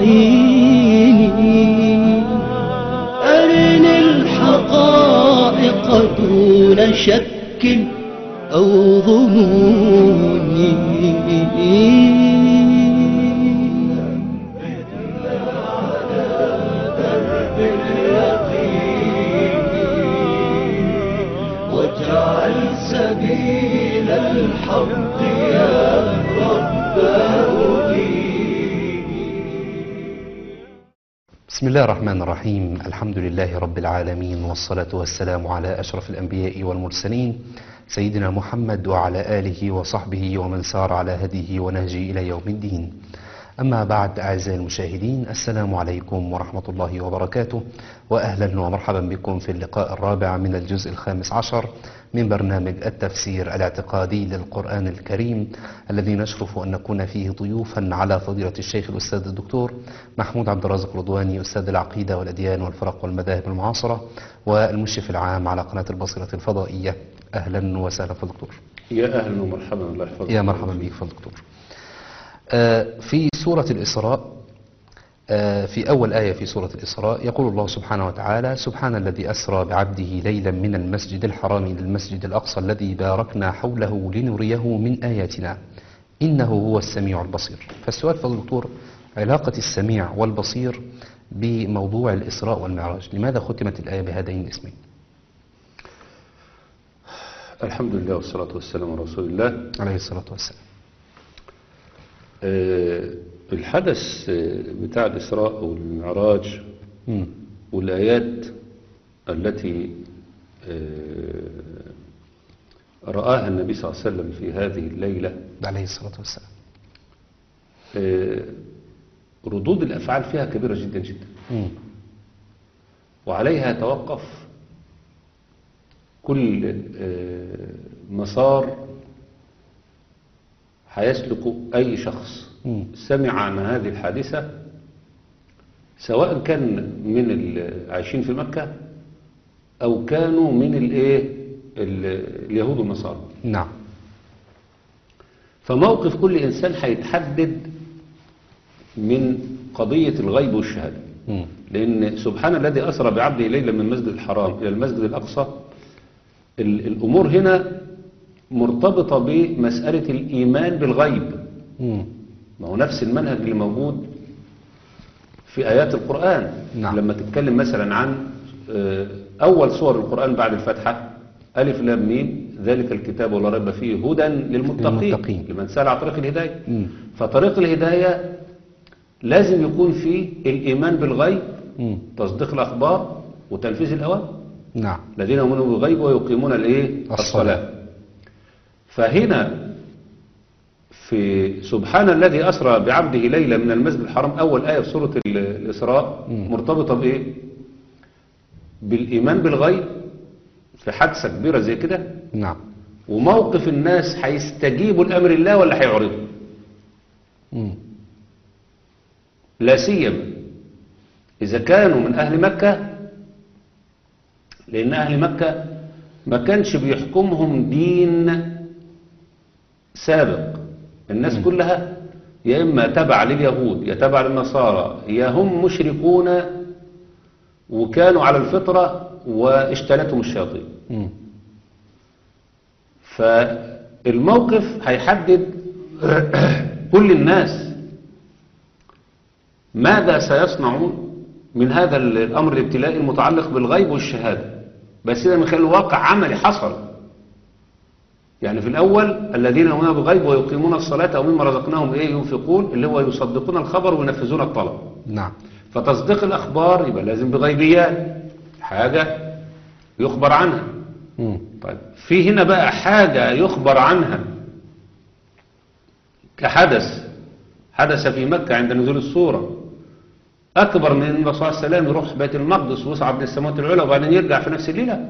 يقيني أرني الحقائق دون شك أو ظنون واجعل سبيل الحق يا رب بسم الله الرحمن الرحيم الحمد لله رب العالمين والصلاة والسلام على أشرف الأنبياء والمرسلين سيدنا محمد وعلى آله وصحبه ومن سار على هديه ونهجه إلى يوم الدين أما بعد أعزائي المشاهدين السلام عليكم ورحمة الله وبركاته وأهلا ومرحبا بكم في اللقاء الرابع من الجزء الخامس عشر من برنامج التفسير الاعتقادي للقرآن الكريم الذي نشرف أن نكون فيه ضيوفا على فضيلة الشيخ الأستاذ الدكتور محمود عبد الرازق رضواني أستاذ العقيدة والأديان والفرق والمذاهب المعاصرة والمشرف العام على قناة البصيرة الفضائية أهلا وسهلا في الدكتور يا اهلا ومرحبا الله يحفظك يا مرحبا بك في الدكتور آه، في سورة الإسراء آه، في أول آية في سورة الإسراء يقول الله سبحانه وتعالى سبحان الذي أسرى بعبده ليلا من المسجد الحرام إلى المسجد الأقصى الذي باركنا حوله لنريه من آياتنا إنه هو السميع البصير فالسؤال فضل الدكتور علاقة السميع والبصير بموضوع الإسراء والمعراج لماذا ختمت الآية بهذين الاسمين الحمد لله والصلاة والسلام على رسول الله عليه الصلاة والسلام آه، الحدث آه، بتاع الإسراء والمعراج مم. والآيات التي آه، رآها النبي صلى الله عليه وسلم في هذه الليلة عليه الصلاة والسلام آه، ردود الأفعال فيها كبيرة جدا جدا مم. وعليها يتوقف كل آه، مسار هيسلك أي شخص مم. سمع عن هذه الحادثة سواء كان من العايشين في مكة أو كانوا من الإيه ال- اليهود والنصارى نعم فموقف كل إنسان هيتحدد من قضية الغيب والشهادة مم. لأن سبحان الذي أسرى بعبده ليلا من المسجد الحرام إلى المسجد الأقصى ال- الأمور هنا مرتبطة بمسألة الإيمان بالغيب مم. ما هو نفس المنهج اللي موجود في آيات القرآن نعم. لما تتكلم مثلا عن آه، أول سور القرآن بعد الفتحة ألف لام ميم ذلك الكتاب ولا ريب فيه هدى للمتقين, للمتقين. لمن سأل عن طريق الهداية مم. فطريق الهداية لازم يكون فيه الإيمان بالغيب مم. تصديق الأخبار وتنفيذ الأوامر نعم الذين يؤمنون بالغيب ويقيمون الايه الصلاة. الصلاة فهنا في سبحان الذي أسرى بعبده ليلة من المسجد الحرام أول آية في سورة ال- الإسراء مم. مرتبطة بإيه بالإيمان بالغيب في حادثة كبيرة زي كده نعم وموقف الناس هيستجيبوا لأمر الله ولا هيعرضوا مم. لا سيما إذا كانوا من أهل مكة لأن أهل مكة ما كانش بيحكمهم دين سابق الناس كلها يا إما تبع لليهود يا تبع للنصارى يا هم مشركون وكانوا على الفطرة واشتلتهم الشياطين مم. فالموقف هيحدد كل الناس ماذا سيصنعون من هذا الأمر الابتلائي المتعلق بالغيب والشهادة بس ده من خلال واقع عملي حصل يعني في الأول الذين يؤمنون بالغيب ويقيمون الصلاة ومما رزقناهم إيه ينفقون اللي هو يصدقون الخبر وينفذون الطلب نعم فتصديق الأخبار يبقى لازم بغيبيات حاجة يخبر عنها مم. طيب في هنا بقى حاجة يخبر عنها كحدث حدث في مكة عند نزول السورة أكبر من أن الرسول صلى الله عليه وسلم يروح بيت المقدس ويصعد للسماوات العلى وبعدين يرجع في نفس الليلة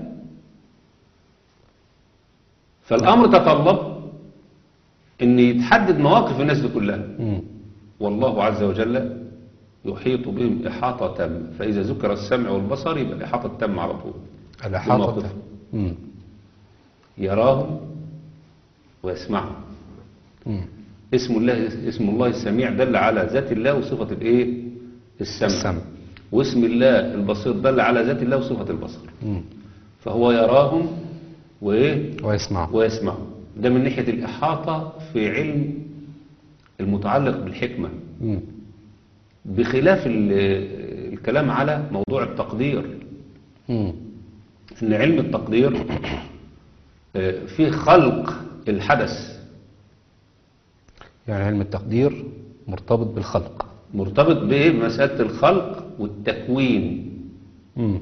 فالأمر تطلب أن يتحدد مواقف الناس دي كلها مم. والله عز وجل يحيط بهم إحاطة تامة فإذا ذكر السمع والبصر يبقى الإحاطة التامة على طول الإحاطة الموقف. مم. يراهم ويسمعهم مم. اسم الله اسم الله السميع دل على ذات الله وصفة الايه السمع, السمع. واسم الله البصير دل على ذات الله وصفة البصر مم. فهو يراهم وإيه ويسمع ويسمع ده من ناحية الإحاطة في علم المتعلق بالحكمة مم. بخلاف ال- الكلام على موضوع التقدير مم. ان علم التقدير آه، فيه خلق الحدث يعني علم التقدير مرتبط بالخلق مرتبط بايه بمسألة الخلق والتكوين مم.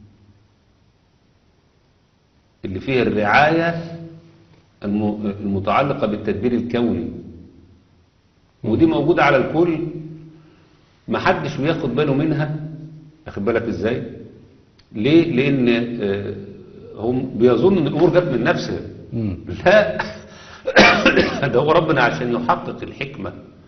اللي فيه الرعاية الم- المتعلقة بالتدبير الكوني ودي موجودة على الكل محدش بياخد باله منها واخد بالك ازاي ليه لان آه، هم بيظن ان الامور جت من نفسها مم. لا ده هو ربنا عشان يحقق الحكمة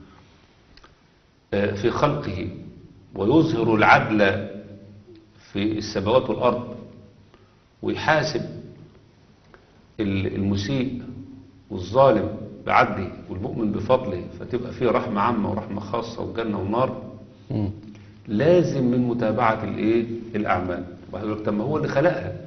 آه، في خلقه ويظهر العدل في السماوات والأرض ويحاسب ال- المسيء والظالم بعدله والمؤمن بفضله فتبقى فيه رحمة عامة ورحمة خاصة وجنة ونار مم. لازم من متابعة الايه الأعمال وهيقول لك طب ما هو اللي خلقها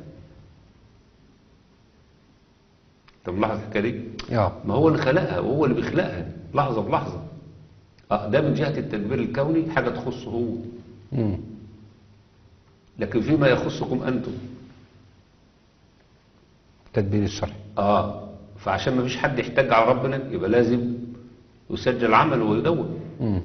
طب ملاحظ الحكاية دي اه ما هو اللي خلقها وهو اللي بيخلقها لحظة بلحظة اه ده من جهة التدبير الكوني حاجة تخصه هو مم. لكن فيما يخصكم أنتم التدبير الشرعي اه فعشان ما فيش حد يحتاج على ربنا يبقى لازم يسجل عمل ويدون مم.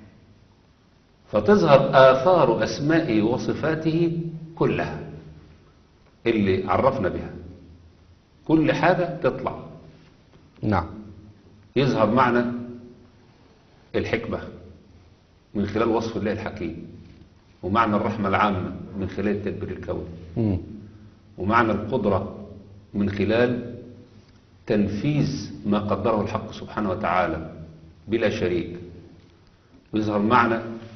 فتظهر آثار أسمائه وصفاته كلها اللي عرفنا بها كل حاجة تطلع نعم يظهر معنى الحكمة من خلال وصف الله الحكيم ومعنى الرحمة العامة من خلال التدبير الكوني مم. ومعنى القدرة من خلال تنفيذ ما قدره الحق سبحانه وتعالى بلا شريك ويظهر معنى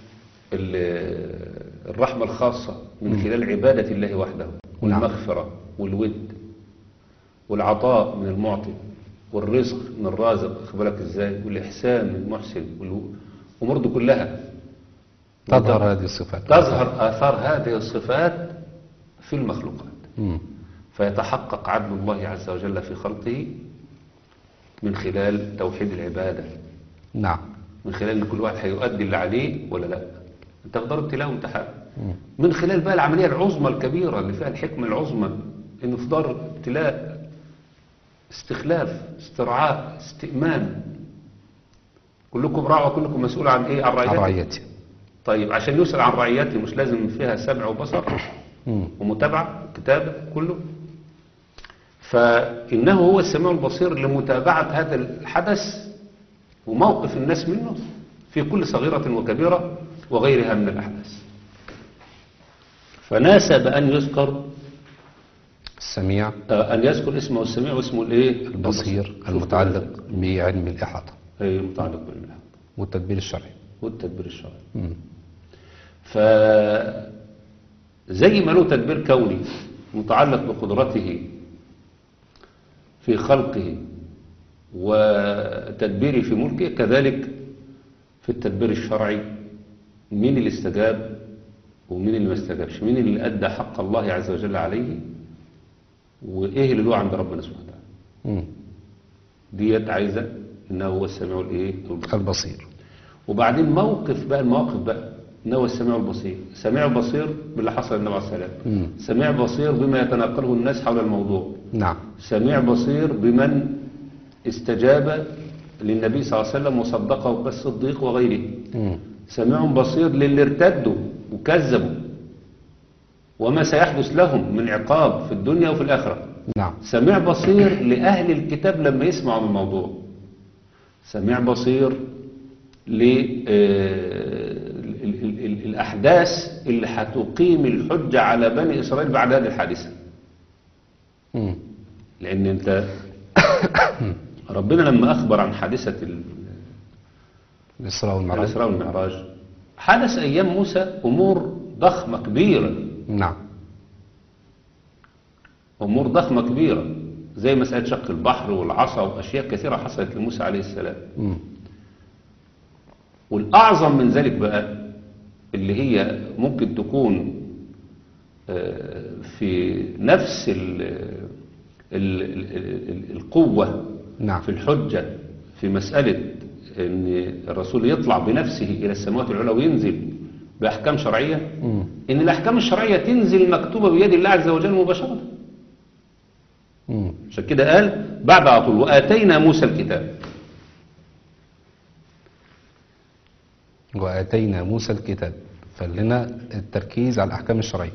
ال- الرحمة الخاصة من خلال عبادة الله وحده نعم. والمغفرة والود والعطاء من المعطي والرزق من الرازق خد بالك ازاي والإحسان من المحسن والأمور دي كلها تظهر هذه الصفات تظهر آثار هذه الصفات في المخلوقات مم. فيتحقق عدل الله عز وجل في خلقه من خلال توحيد العبادة نعم من خلال ان كل واحد هيؤدي اللي عليه ولا لا انت في دار ابتلاء وامتحان من خلال بقى العملية العظمى الكبيرة اللي فيها الحكمة العظمى انه في دار ابتلاء استخلاف استرعاء استئمان كلكم راع وكلكم مسؤول عن ايه عن عن رعيته رعيته طيب عشان يسأل عن رعيته مش لازم فيها سمع وبصر مم. ومتابعة كتابة كله فإنه هو السميع البصير لمتابعة هذا الحدث وموقف الناس منه في كل صغيرة وكبيرة وغيرها من الأحداث فناسب أن يذكر السميع آه، أن يذكر اسمه السميع واسمه الإيه البصير شوف المتعلق بعلم الإحاطة أي المتعلق بالله والتدبير الشرعي والتدبير الشرعي مم. فزي ما له تدبير كوني متعلق بقدرته في خلقه وتدبيره في ملكه كذلك في التدبير الشرعي مين اللي استجاب ومين اللي ما استجابش مين اللي أدى حق الله عز وجل عليه وإيه اللي له عند ربنا سبحانه وتعالى مم. ديت عايزة إنه هو السميع الإيه البصير البصير وبعدين موقف بقى المواقف بقى إنه هو السميع البصير سميع بصير باللي حصل للنبي عليه السلام مم. سميع بصير بما يتناقله الناس حول الموضوع نعم سميع بصير بمن استجاب للنبي صلى الله عليه وسلم وصدقه كالصديق وغيره مم. سميع بصير للي ارتدوا وكذبوا وما سيحدث لهم من عقاب في الدنيا وفي الآخرة نعم سميع بصير لأهل الكتاب لما يسمعوا من الموضوع سميع بصير للأحداث اللي هتقيم الحجة على بني إسرائيل بعد هذه الحادثة مم. لأن أنت ربنا لما أخبر عن حادثة ال- الإسراء والمعراج الإسراء والمعراج حدث أيام موسى أمور ضخمة كبيرة نعم أمور ضخمة كبيرة زي مسألة شق البحر والعصا وأشياء كثيرة حصلت لموسى عليه السلام مم. والأعظم من ذلك بقى اللي هي ممكن تكون آه، في نفس ال ال ال القوة نعم في الحجة في مسألة ان الرسول يطلع بنفسه الى السماوات العلى وينزل باحكام شرعية مم. ان الاحكام الشرعية تنزل مكتوبة بيد الله عز وجل مباشرة مم. عشان كده قال بعد على طول واتينا موسى الكتاب وآتينا موسى الكتاب فلنا التركيز على الأحكام الشرعية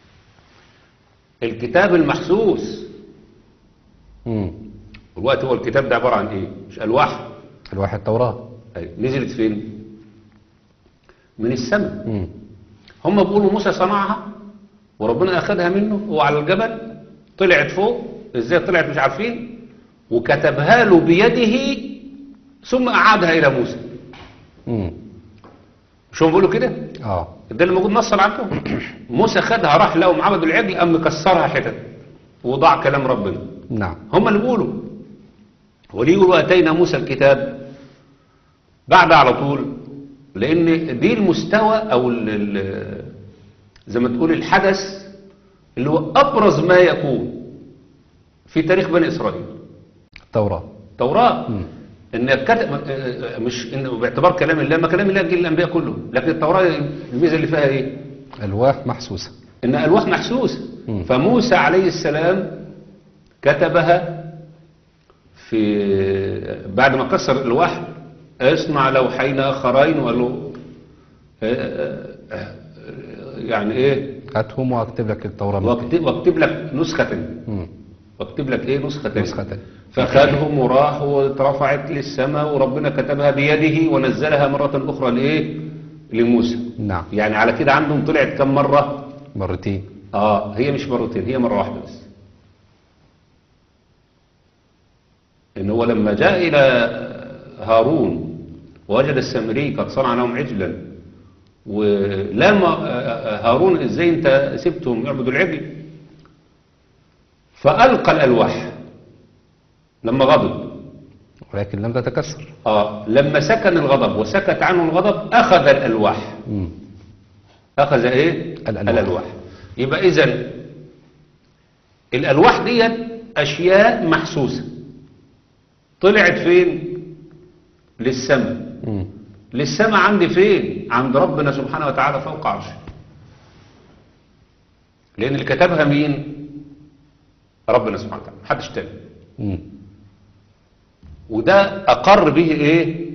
الكتاب المحسوس مم. الوقت هو الكتاب ده عبارة عن ايه مش الواح الواحد التوراة أيوة. نزلت فين من السماء مم. هم بيقولوا موسى صنعها وربنا اخذها منه هو على الجبل طلعت فوق ازاي طلعت مش عارفين وكتبها له بيده ثم اعادها الى موسى مم. مش هم بيقولوا كده اه ده اللي موجود نصا عندهم موسى خدها راح لهم عبد العجل قام مكسرها حتت وضاع كلام ربنا نعم هم اللي بيقولوا وليه يقولوا اتينا موسى الكتاب بعد على طول لان دي المستوى او ال ال زي ما تقول الحدث اللي هو ابرز ما يكون في تاريخ بني اسرائيل التوراة التوراة مم. ان كتب مش انه باعتبار كلام الله ما كلام الله جيل الانبياء كلهم لكن التوراة الميزه اللي فيها ايه ألواح محسوسة ان الواح محسوسه مم. فموسى عليه السلام كتبها في بعد ما كسر الوحي اصنع لوحين اخرين وقال له آه، آه، آه، يعني ايه هاتهم وأكتب لك التوراة من واكتب, واكتب لك نسخة مم. واكتب لك ايه نسخة نسخة تانية. فخدهم وراحوا واترفعت للسماء وربنا كتبها بيده ونزلها مرة اخرى لايه لموسى نعم يعني على كده عندهم طلعت كم مرة مرتين اه هي مش مرتين هي مرة واحدة بس ان هو لما جاء الى هارون ووجد السامري قد صنع لهم عجلا ولما هارون ازاي انت سبتهم يعبدوا العجل فألقى الألواح لما غضب ولكن لم تتكسر آه لما سكن الغضب وسكت عنه الغضب أخذ الألواح مم. أخذ إيه الألواح. الألواح يبقى إذن الألواح دي أشياء محسوسة طلعت فين للسماء مم. للسماء عندي فين عند ربنا سبحانه وتعالى فوق عرشه لأن اللي كتبها مين ربنا سبحانه وتعالى محدش تاني مم. وده أقر به إيه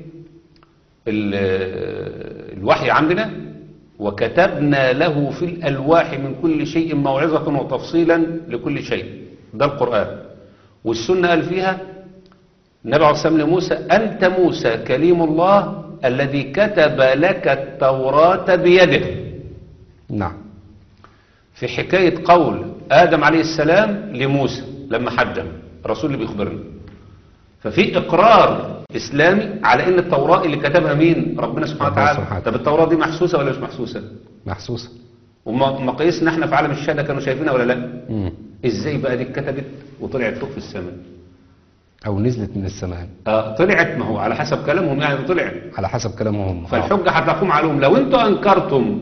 ال- الوحي عندنا وكتبنا له في الألواح من كل شيء موعظة وتفصيلا لكل شيء ده القرآن والسنة قال فيها النبي عليه الصلاة والسلام لموسى أنت موسى كليم الله الذي كتب لك التوراة بيده نعم في حكاية قول آدم عليه السلام لموسى لما حجم الرسول اللي بيخبرنا ففي إقرار إسلامي على إن التوراة اللي كتبها مين ربنا سبحانه ربنا وتعالى سبحانه طب التوراة دي محسوسة ولا مش محسوسة محسوسة ومقاييسنا احنا في عالم الشهادة كانوا شايفينها ولا لا مم. ازاي بقى دي اتكتبت وطلعت فوق في السماء أو نزلت من السماء آه طلعت ما هو على حسب كلامهم يعني طلعت على حسب كلامهم هم آه. فالحجة هتقوم عليهم لو انتوا انكرتم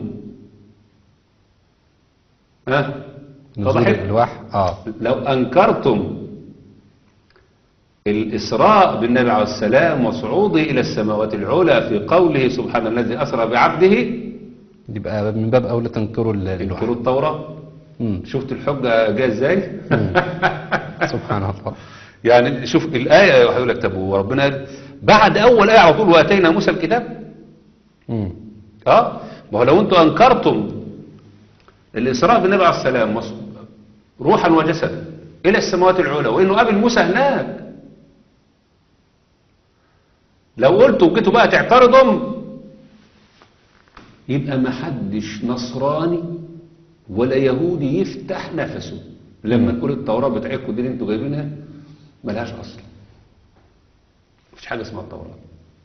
ها نزول وضحت الألواح اه لو أنكرتم الإسراء بالنبي عليه السلام وصعوده إلى السماوات العلى في قوله سبحان الذي أسرى بعبده يبقى من باب أولى تنكروا ال- الوحي انكروا التوراة مم. شفت الحجة جاية ازاي سبحان الله يعني شوف الآية هيقول لك طب وربنا قال بعد أول آية على طول وآتينا موسى الكتاب مم. اه ما هو لو انتوا أنكرتم الإسراء بالنبي عليه السلام وص- روحا وجسدا إلى السماوات العلى وإنه قابل موسى هناك لو قلتوا وجيتوا بقى تعترضوا يبقى ما حدش نصراني ولا يهودي يفتح نفسه لما تقول التوراة بتاعتكم دي اللي انتوا جايبينها ملهاش أصل مفيش حاجة اسمها التوراة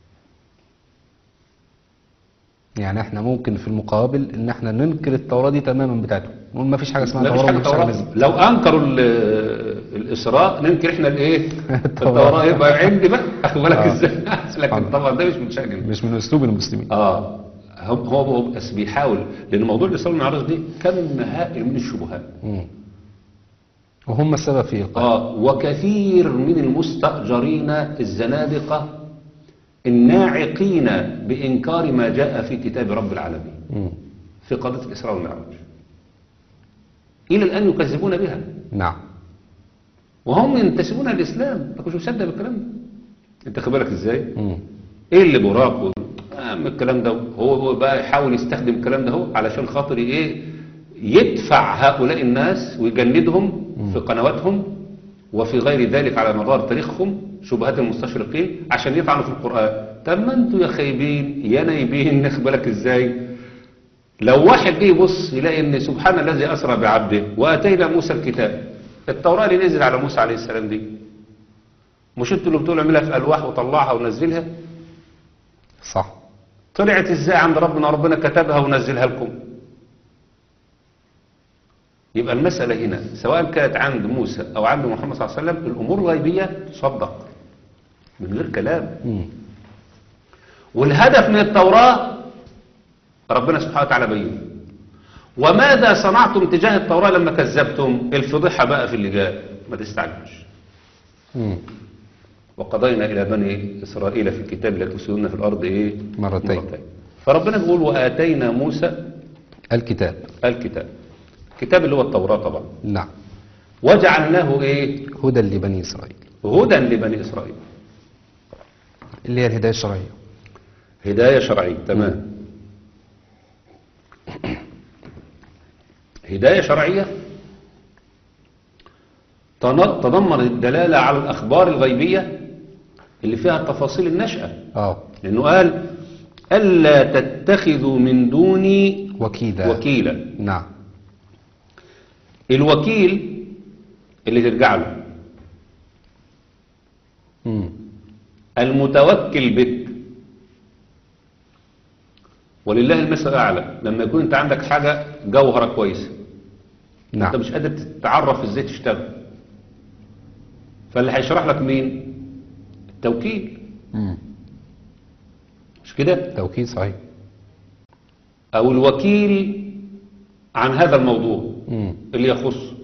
يعني احنا ممكن في المقابل ان احنا ننكر التوراة دي تماما بتاعته نقول ما فيش حاجة اسمها لا مش توراة حاجة ومفيش حاجة توراة نزلت لو أنكروا ال- الإسراء ننكر احنا الايه التوراة يبقى عندي بقى أخد بالك آه. ازاي لكن طبعا ده مش متشاكل مش من اسلوب المسلمين اه هو هو هو بس بيحاول لان موضوع الاسراء والمعراج دي كم هائل من الشبهات مم. وهم السبب في إيقاع اه وكثير من المستأجرين الزنادقة الناعقين بإنكار ما جاء في كتاب رب العالمين مم. في قضية الإسراء والمعراج إلى الآن يكذبون بها نعم وهم ينتسبون للإسلام ما كنتش مصدق بالكلام ده أنت خد بالك إزاي؟ مم. إيه اللي براك و... آه من الكلام ده هو هو بقى يحاول يستخدم الكلام ده هو علشان خاطر إيه يدفع هؤلاء الناس ويجندهم في قنواتهم وفي غير ذلك على مدار تاريخهم شبهات المستشرقين عشان يطعنوا في القرآن طب ما انتوا يا خايبين يا نايبين خد بالك ازاي لو واحد جه يبص يلاقي ان سبحان الذي اسرى بعبده واتينا موسى الكتاب التوراة اللي نزل على موسى عليه السلام دي مش انتوا اللي بتقولوا اعملها في الواح وطلعها ونزلها صح طلعت ازاي عند ربنا ربنا كتبها ونزلها لكم يبقى المسألة هنا سواء كانت عند موسى أو عند محمد صلى الله عليه وسلم الأمور الغيبية تصدق من غير كلام مم. والهدف من التوراة ربنا سبحانه وتعالى بينه وماذا صنعتم تجاه التوراة لما كذبتم الفضيحة بقى في اللي جاء ما تستعجلش مم. وقضينا إلى بني إسرائيل في الكتاب لا تفسدون في الأرض إيه مرتين. فربنا بيقول وآتينا موسى الكتاب الكتاب الكتاب اللي هو التوراة طبعا نعم وجعلناه إيه هدى لبني إسرائيل هدى لبني إسرائيل اللي هي الهداية الشرعية هداية شرعية تمام هداية شرعية تن- تضمن الدلالة على الأخبار الغيبية اللي فيها تفاصيل النشأة اه لأنه قال ألا تتخذوا من دوني وكيدا وكيلا نعم الوكيل اللي ترجع له مم. المتوكل بك ولله المثل الأعلى لما يكون أنت عندك حاجة جوهرة كويسة أنت نعم مش قادر تتعرف إزاي تشتغل فاللي هيشرح لك مين التوكيل مم. مش كده توكيد صحيح أو الوكيل عن هذا الموضوع مم. اللي يخصه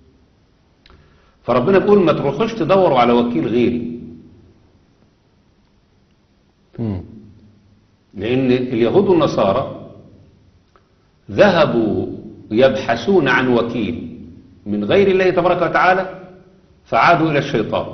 فربنا بيقول ما تروحوش تدوروا على وكيل غيري مم. لأن اليهود والنصارى ذهبوا يبحثون عن وكيل من غير الله تبارك وتعالى فعادوا إلى الشيطان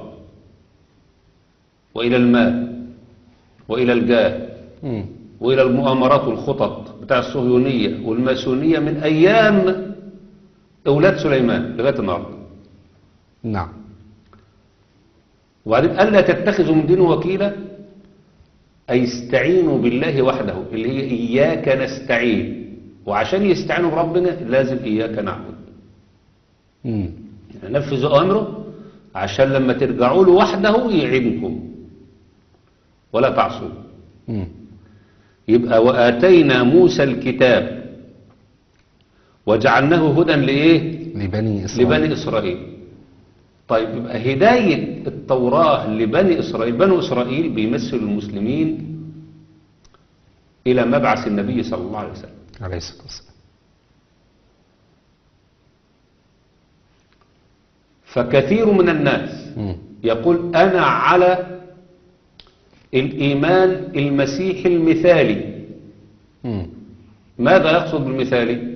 وإلى المال وإلى الجاه مم. وإلى المؤامرات والخطط بتاع الصهيونية والماسونية من أيام أولاد سليمان لغاية النهارده نعم وبعدين ألا تتخذوا من دينه وكيلا أي استعينوا بالله وحده اللي هي إياك نستعين وعشان يستعينوا بربنا لازم إياك نعبد مم. يعني نفذوا أمره عشان لما ترجعوا له وحده يعينكم ولا تعصوا مم. يبقى وآتينا موسى الكتاب وجعلناه هدى لإيه لبني إسرائيل لبني إسرائيل طيب يبقى هداية التوراة لبني إسرائيل بنو إسرائيل بيمثل المسلمين إلى مبعث النبي صلى الله عليه وسلم عليه الصلاة والسلام فكثير من الناس مم. يقول أنا على الإيمان المسيحي المثالي مم. ماذا يقصد بالمثالي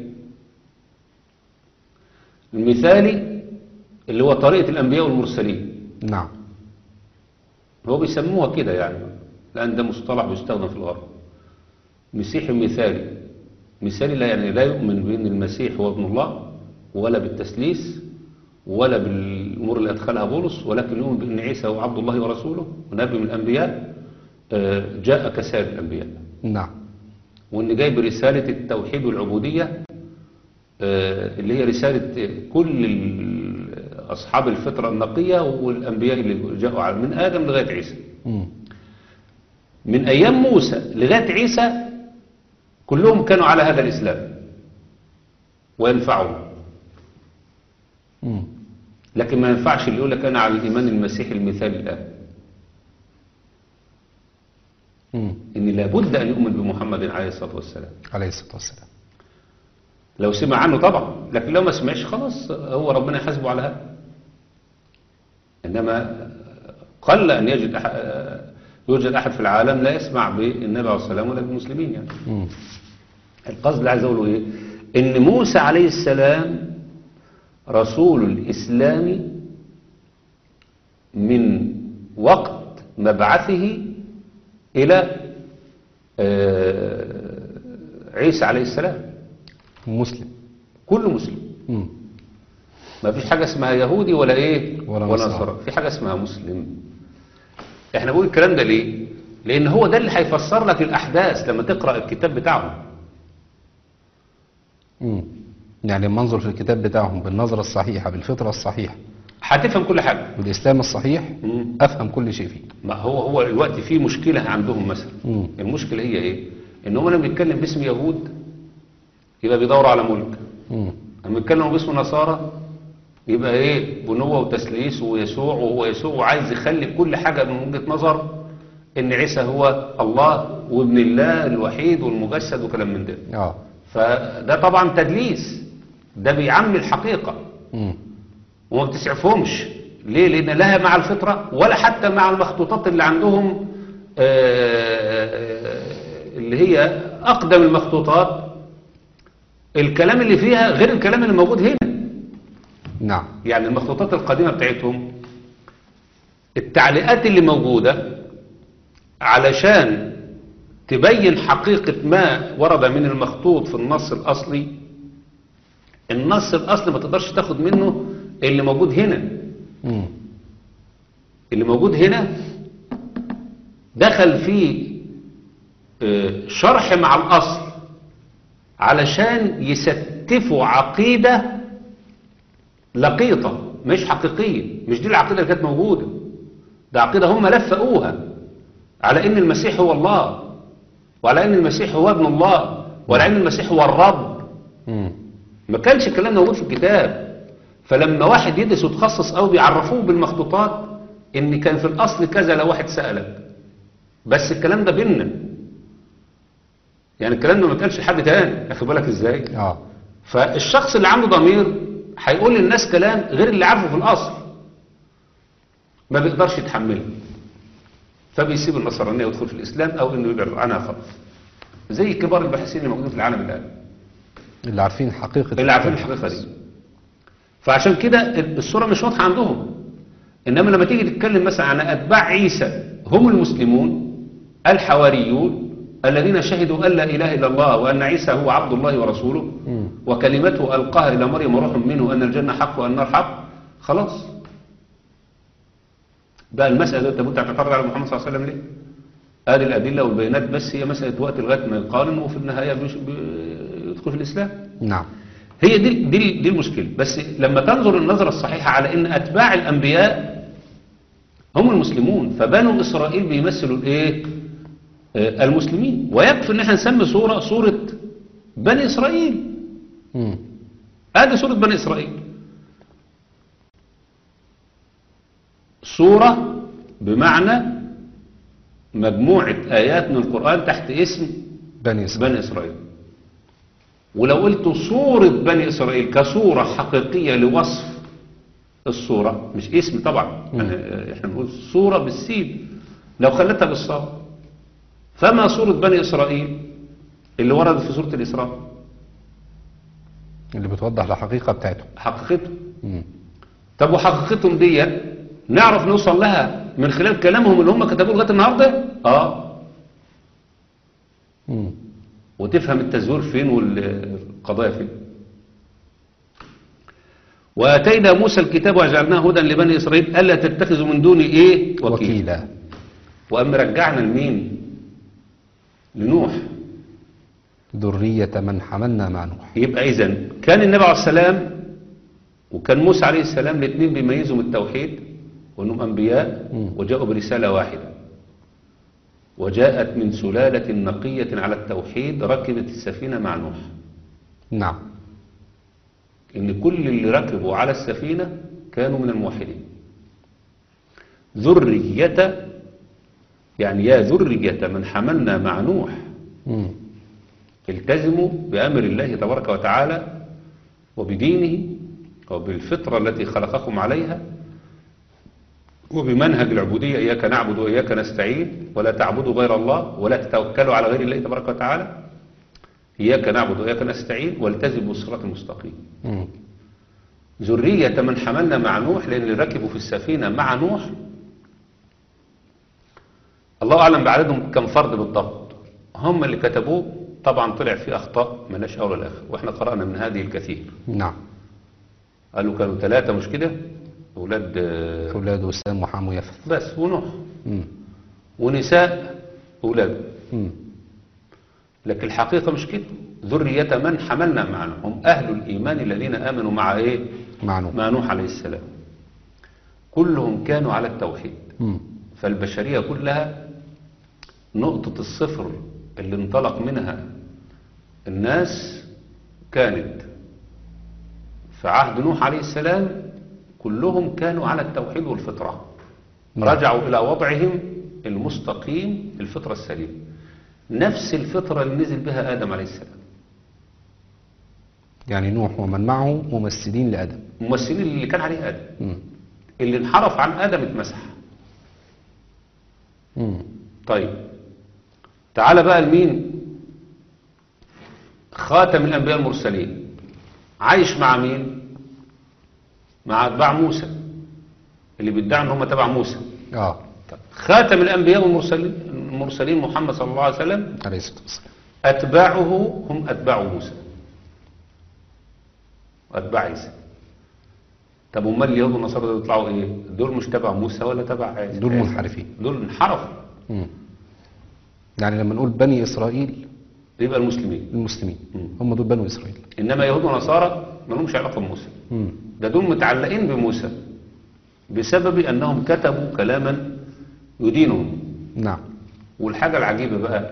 المثالي اللي هو طريقة الأنبياء والمرسلين نعم هو بيسموها كده يعني لأن ده مصطلح بيستخدم في الغرب مسيحي مثالي مثالي لا يعني لا يؤمن بأن المسيح هو ابن الله ولا بالتسليس ولا بالأمور اللي أدخلها بولس ولكن يؤمن بأن عيسى هو عبد الله ورسوله ونبي من الأنبياء آه، جاء كسائر الأنبياء نعم وان جاي برسالة التوحيد والعبودية آه، اللي هي رسالة كل ال- أصحاب الفطرة النقية والأنبياء اللي جاءوا على- من آدم لغاية عيسى مم. من أيام موسى لغاية عيسى كلهم كانوا على هذا الإسلام وينفعون مم. لكن ما ينفعش اللي يقول لك أنا على الإيمان المسيحي المثالي الآن مم. ان لابد ان يؤمن بمحمد عليه الصلاة والسلام عليه الصلاة والسلام لو سمع عنه طبعا لكن لو ما سمعش خلاص هو ربنا يحاسبه على هذا انما قل ان يجد أح... يوجد احد في العالم لا يسمع بالنبي عليه الصلاه والسلام ولا بالمسلمين يعني مم. القصد اللي عايز اقوله ايه ان موسى عليه السلام رسول الاسلام من وقت مبعثه الى آه، عيسى عليه السلام مسلم كل مسلم مم. ما فيش حاجة اسمها يهودي ولا ايه ولا ولا نصارى. نصارى في حاجة اسمها مسلم احنا بنقول الكلام ده ليه لان هو ده اللي هيفسر لك الاحداث لما تقرأ الكتاب بتاعهم مم. يعني لما انظر في الكتاب بتاعهم بالنظرة الصحيحة بالفطرة الصحيحة هتفهم كل حاجة بالإسلام الصحيح مم. أفهم كل شيء فيه ما هو هو الوقت في مشكلة عندهم مثلا مم. المشكلة هي ايه ان هم لما بيتكلم باسم يهود يبقى بيدوروا على ملك مم. لما بيتكلموا باسم نصارى يبقى ايه بنوة وتسليس ويسوع وهو يسوع وعايز يخلي كل حاجة من وجهة نظر ان عيسى هو الله وابن الله الوحيد والمجسد وكلام من ده اه فده طبعا تدليس ده بيعمي الحقيقة مم. وما بتسعفهمش ليه لان لها مع الفطرة ولا حتى مع المخطوطات اللي عندهم آه، اللي هي اقدم المخطوطات الكلام اللي فيها غير الكلام اللي موجود هنا نعم يعني المخطوطات القديمة بتاعتهم التعليقات اللي موجودة علشان تبين حقيقة ما ورد من المخطوط في النص الأصلي النص الأصلي ما تقدرش تاخد منه اللي موجود هنا مم. اللي موجود هنا دخل فيه آه، شرح مع الأصل علشان يستفوا عقيدة لقيطة مش حقيقية مش دي العقيدة اللي كانت موجودة ده عقيدة هم لفقوها على ان المسيح هو الله وعلى ان المسيح هو ابن الله وعلى ان المسيح هو الرب مم. ما كانش الكلام ده موجود في الكتاب فلما واحد يدرس وتخصص قوي بيعرفوه بالمخطوطات ان كان في الاصل كذا لو واحد سألك بس الكلام ده بينا يعني الكلام ده ما كانش لحد تاني اخد بالك ازاي اه فالشخص اللي عنده ضمير هيقول للناس كلام غير اللي عارفه في الاصل ما بيقدرش يتحمله فبيسيب النصرانيه ويدخل في الاسلام او انه يبعد عنها خالص زي كبار الباحثين اللي موجودين في العالم الان اللي عارفين حقيقة اللي عارفين الحقيقه دي فعشان كده الصوره مش واضحه عندهم انما لما تيجي تتكلم مثلا عن اتباع عيسى هم المسلمون الحواريون الذين شهدوا ان لا اله الا الله وان عيسى هو عبد الله ورسوله مم. وكلمته القاها الى مريم وروح منه ان الجنه حق وان النار حق خلاص بقى المساله انت كنت هتعترض على محمد صلى الله عليه وسلم ليه؟ ادي الادله والبيانات بس هي مساله وقت لغايه ما يقارن وفي النهايه بيش- بيدخل في الاسلام نعم هي دي دي دي المشكله بس لما تنظر النظره الصحيحه على ان اتباع الانبياء هم المسلمون فبنو اسرائيل بيمثلوا الايه آه، المسلمين ويكفي ان احنا نسمي صوره صوره بني اسرائيل مم. ادي صوره بني اسرائيل صوره بمعنى مجموعه ايات من القران تحت اسم بني إسرائيل بني إسرائيل ولو قلت صورة بني إسرائيل كصورة حقيقية لوصف الصورة مش اسم طبعا يعني احنا بنقول صورة بالسين لو خلتها بالصاد فما صورة بني إسرائيل اللي وردت في سورة الإسراء اللي بتوضح الحقيقة بتاعته حقيقتهم مم. طب وحقيقتهم دي نعرف نوصل لها من خلال كلامهم اللي هم كتبوه لغاية النهاردة اه مم. وتفهم التزوير فين والقضايا فين واتينا موسى الكتاب وجعلناه هدى لبني اسرائيل الا تتخذوا من دوني ايه وكيل وكيلا واما رجعنا لمين لنوح ذرية من حملنا مع نوح يبقى اذا كان النبي عليه السلام وكان موسى عليه السلام الاثنين بيميزوا من التوحيد وانهم انبياء مم. وجاءوا برساله واحده وجاءت من سلاله نقيه على التوحيد ركبت السفينه مع نوح نعم ان كل اللي ركبوا على السفينة كانوا من الموحدين ذرية يعني يا ذرية من حملنا مع نوح مم. التزموا بأمر الله تبارك وتعالى وبدينه وبالفطرة التي خلقكم عليها وبمنهج العبودية إياك نعبد وإياك نستعين ولا تعبدوا غير الله ولا تتوكلوا على غير الله تبارك وتعالى إياك نعبد وإياك نستعين والتزموا بالصراط المستقيم مم. ذرية من حملنا مع نوح لأن اللي ركبوا في السفينة مع نوح الله أعلم بعددهم كم فرد بالضبط هم اللي كتبوه طبعا طلع فيه أخطاء ملاش أول ولا آخر وإحنا قرأنا من هذه الكثير نعم قالوا كانوا ثلاثة مش كده أولاد آه، أولاد وسام وحام ويفث بس ونوح مم. ونساء أولاد مم. لكن الحقيقة مش كده ذرية من حملنا معنا هم أهل الإيمان الذين آمنوا مع إيه مع نوح مع نوح عليه السلام كلهم كانوا على التوحيد مم. فالبشرية كلها نقطة الصفر اللي انطلق منها الناس كانت في عهد نوح عليه السلام كلهم كانوا على التوحيد والفطرة نعم. رجعوا إلى وضعهم المستقيم الفطرة السليمة نفس الفطرة اللي نزل بها آدم عليه السلام يعني نوح ومن معه ممثلين لآدم الممثلين اللي كان عليه آدم مم. اللي انحرف عن آدم اتمسح مم. طيب تعال بقى لمين خاتم الأنبياء المرسلين عايش مع مين مع أتباع موسى اللي بيدعوا ان هم تبع موسى اه طيب. خاتم الأنبياء والمرسلين المرسلين محمد صلى الله عليه وسلم عليه الصلاة والسلام أتباعه هم أتباع موسى وأتباع عيسى طب امال اليهود والنصارى دول يطلعوا ايه دول مش تبع موسى ولا تبع عيسى دول منحرفين. دول انحرفوا مم. يعني لما نقول بني إسرائيل يبقى المسلمين المسلمين مم. هم دول بنو إسرائيل انما يهود ونصارى ما لهمش علاقه بموسى مم. ده دول متعلقين بموسى بسبب انهم كتبوا كلاما يدينهم نعم والحاجه العجيبه بقى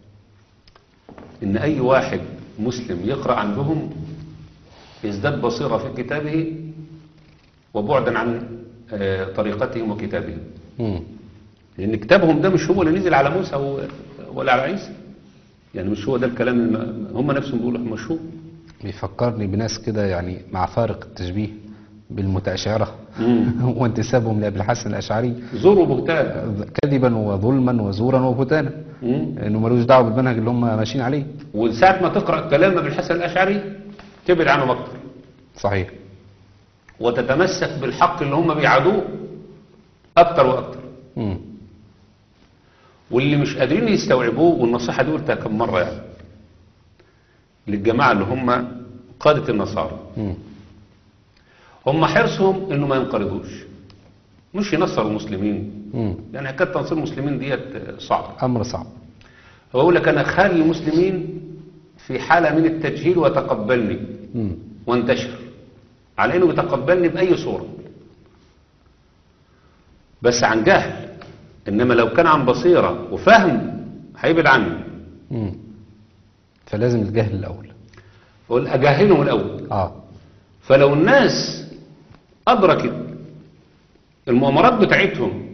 ان اي واحد مسلم يقرا عندهم يزداد بصيره في كتابه وبعدا عن آه، طريقتهم وكتابهم مم. لان كتابهم ده مش هو اللي نزل على موسى و- ولا على عيسى يعني مش هو ده الكلام اللي هم نفسهم بيقولوا مش هو بيفكرني بناس كده يعني مع فارق التشبيه بالمتأشعرة مم. وانتسابهم لأبي الحسن الأشعري زوروا بهتان كذبا وظلما وزورا وبهتانا مم. انه ملوش دعوه بالمنهج اللي هم ماشيين عليه وساعة ما تقرأ كلام ابن الحسن الأشعري تبعد عنهم أكتر صحيح وتتمسك بالحق اللي هم بيعادوه أكتر وأكتر مم. واللي مش قادرين يستوعبوه والنصيحة دي قلتها كم مرة يعني للجماعة اللي هم قادة النصارى مم. هم حرصهم انه ما ينقرضوش مش ينصروا المسلمين مم. يعني حكايه تنصير المسلمين ديت صعبه امر صعب هو يقول لك انا خالي المسلمين في حاله من التجهيل وتقبلني مم. وانتشر على انه بيتقبلني باي صوره بس عن جهل انما لو كان عن بصيره وفهم هيبعد عني مم. فلازم الجهل الاول اقول اجهلهم الاول اه فلو الناس أدركت المؤامرات بتاعتهم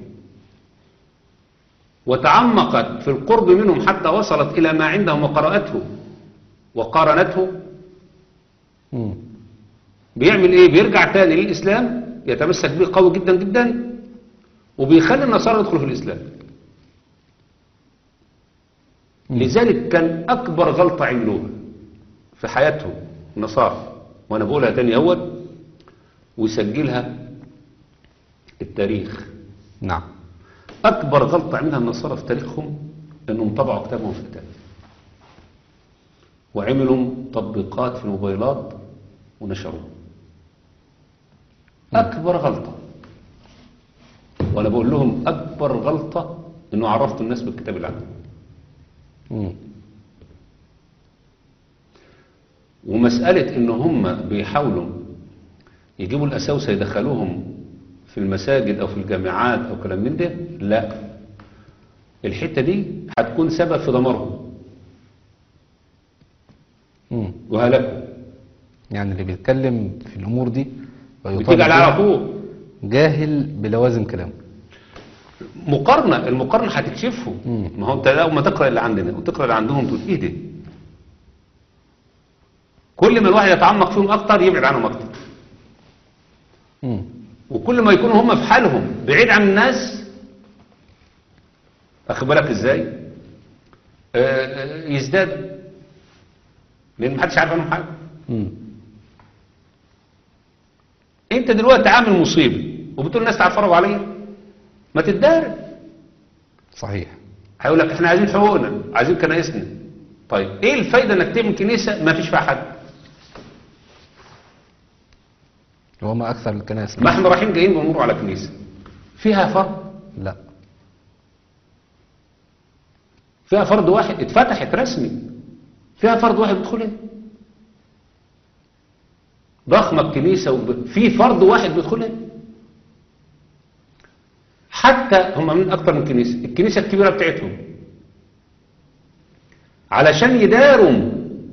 وتعمقت في القرب منهم حتى وصلت إلى ما عندهم وقرأته وقارنته مم. بيعمل إيه بيرجع تاني للإسلام يتمسك به قوي جدا جدا وبيخلي النصارى يدخلوا في الإسلام لذلك كان أكبر غلطة عملوها في حياتهم النصارى وأنا بقولها تاني أول ويسجلها التاريخ نعم أكبر غلطة عملها النصارى في تاريخهم أنهم طبعوا كتابهم في كتاب وعملوا تطبيقات في الموبايلات ونشروها أكبر غلطة وأنا بقول لهم أكبر غلطة أنه عرفتوا الناس بالكتاب اللي عندهم مم. ومسألة إن هم بيحاولوا يجيبوا الأساوسة يدخلوهم في المساجد أو في الجامعات أو كلام من ده لا الحتة دي هتكون سبب في دمارهم مم. وهلاكهم يعني اللي بيتكلم في الامور دي ويطالب بتيجي على بها على طول جاهل بلوازم كلامه مقارنة المقارنة هتكشفه مم. ما هو انت اول ما تقرأ اللي عندنا وتقرأ اللي عندهم تقول ايه ده كل ما الواحد يتعمق فيهم اكتر يبعد عنهم اكتر مم. وكل ما يكونوا هم في حالهم بعيد عن الناس اخد بالك ازاي آه، آه، يزداد لان محدش عارف عنهم حاجه مم. انت دلوقتي عامل مصيبه وبتقول الناس تعفروا عليا ما تتدارك صحيح هيقول لك احنا عايزين حقوقنا عايزين كنايسنا طيب ايه الفايده انك تعمل كنيسه ما فيش فيها حد وما أكثر الكنائس ما احنا رايحين جايين بنمر على كنيسه فيها فرد لا فيها فرد واحد اتفتحت رسمي فيها فرد واحد بيدخلها ضخمة الكنيسة وب... في فرد واحد بيدخلها حتى هم من أكتر من كنيسة الكنيسة الكبيرة بتاعتهم علشان يداروا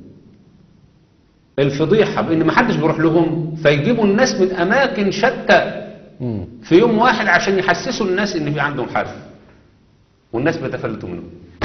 الفضيحة بأن محدش بيروح لهم فيجيبوا الناس من أماكن شتى مم. في يوم واحد عشان يحسسوا الناس ان في عندهم حاجه والناس بيتفلتوا منهم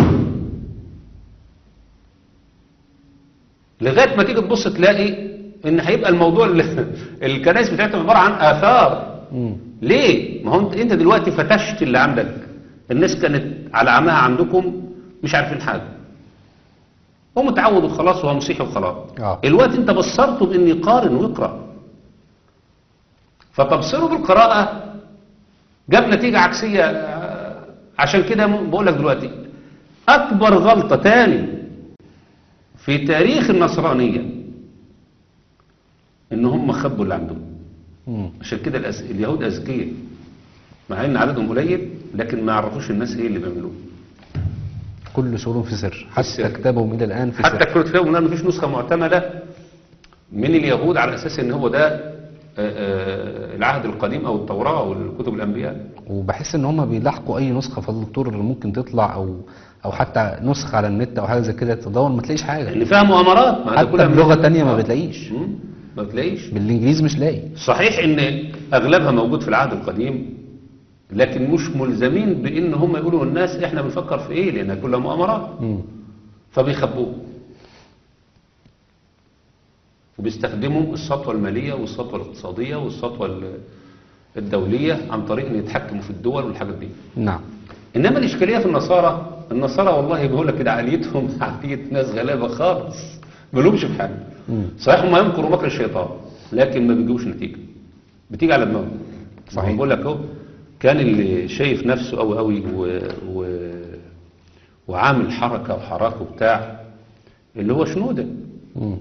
لغايه ما تيجي تبص تلاقي ان هيبقى الموضوع ال- الكنائس بتاعتهم عباره عن اثار مم. ليه ما هو انت انت دلوقتي فتشت اللي عندك الناس كانت على عماها عندكم مش عارفين حاجه هو متعود وخلاص وهو مسيحي وخلاص آه. الوقت انت بصرته بان يقارن ويقرا فتبصره بالقراءة جاب نتيجة عكسية آه، عشان كده م- بقول لك دلوقتي أكبر غلطة تاني في تاريخ النصرانية إن هم خبوا اللي عندهم مم. عشان كده الأز... اليهود أذكياء مع إن عددهم قليل لكن ما يعرفوش الناس إيه اللي بيعملوه كل شغلهم في سر حتى سر. كتابهم إلى الآن في حتى سر كانت فيهم ما فيش نسخة معتمدة من اليهود على أساس إن هو ده آه، آه، العهد القديم أو التوراة أو الكتب الأنبياء وبحس ان هم بيلاحقوا اي نسخه في الدكتور اللي ممكن تطلع او او حتى نسخه على النت او حاجه زي كده تدور ما تلاقيش حاجه لأن فيها مؤامرات ما ده حتى كلها بلغه من- تانية ما آه. بتلاقيش مم، ما بتلاقيش بالانجليزي مش لاقي صحيح ان اغلبها موجود في العهد القديم لكن مش ملزمين بان هم يقولوا للناس احنا بنفكر في ايه لانها كلها مؤامرات مم. فبيخبوه وبيستخدموا السطوة المالية والسطوة الاقتصادية والسطوة ال- الدولية عن طريق ان يتحكموا في الدول والحاجات دي نعم انما الاشكالية في النصارى النصارى والله بيقول لك كده عقليتهم عقلية ناس غلابة خالص ما لهمش في حاجة مم. صحيح هم يمكروا مكر الشيطان لكن ما بيجيبوش نتيجة بتيجي على دماغهم صحيح. بقول لك اهو كان اللي شايف نفسه قوي قوي و... و... وعامل حركة وحراك وبتاع اللي هو شنودة مم.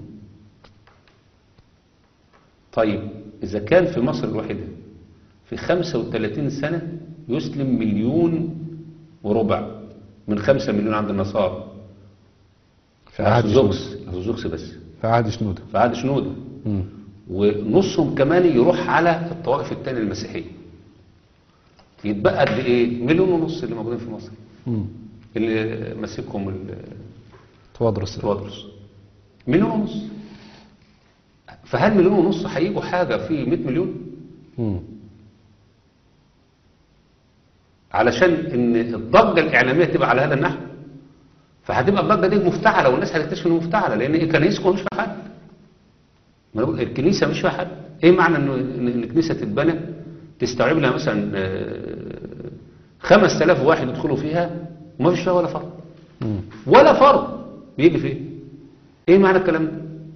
طيب إذا كان في مصر الواحدة في 35 سنة يسلم مليون وربع من 5 مليون عند النصارى في عهد أرثوذكس شنودة أرثوذكس بس في عهد شنودة في عهد شنودة مم. ونصهم كمان يروح على الطوائف التانية المسيحية يتبقى قد ايه مليون ونص اللي موجودين في مصر مم. اللي ماسكهم ال- توادرس التوادرس مليون ونص فهل مليون ونص هيجوا حاجة في 100 مليون مم. علشان ان الضجة الإعلامية تبقى على هذا النحو فهتبقى الضجة دي مفتعلة والناس هتكتشف انه مفتعلة لان ايه كنايسكم مش فيها حد ما أنا بقول الكنيسة مش فيها حد ايه معنى انه ان إن الكنيسة تتبنى تستوعب لها مثلا آه، 5000 واحد يدخلوا فيها وما فيش فيها ولا فرد مم. ولا فرد بيجي فيه ايه معنى الكلام ده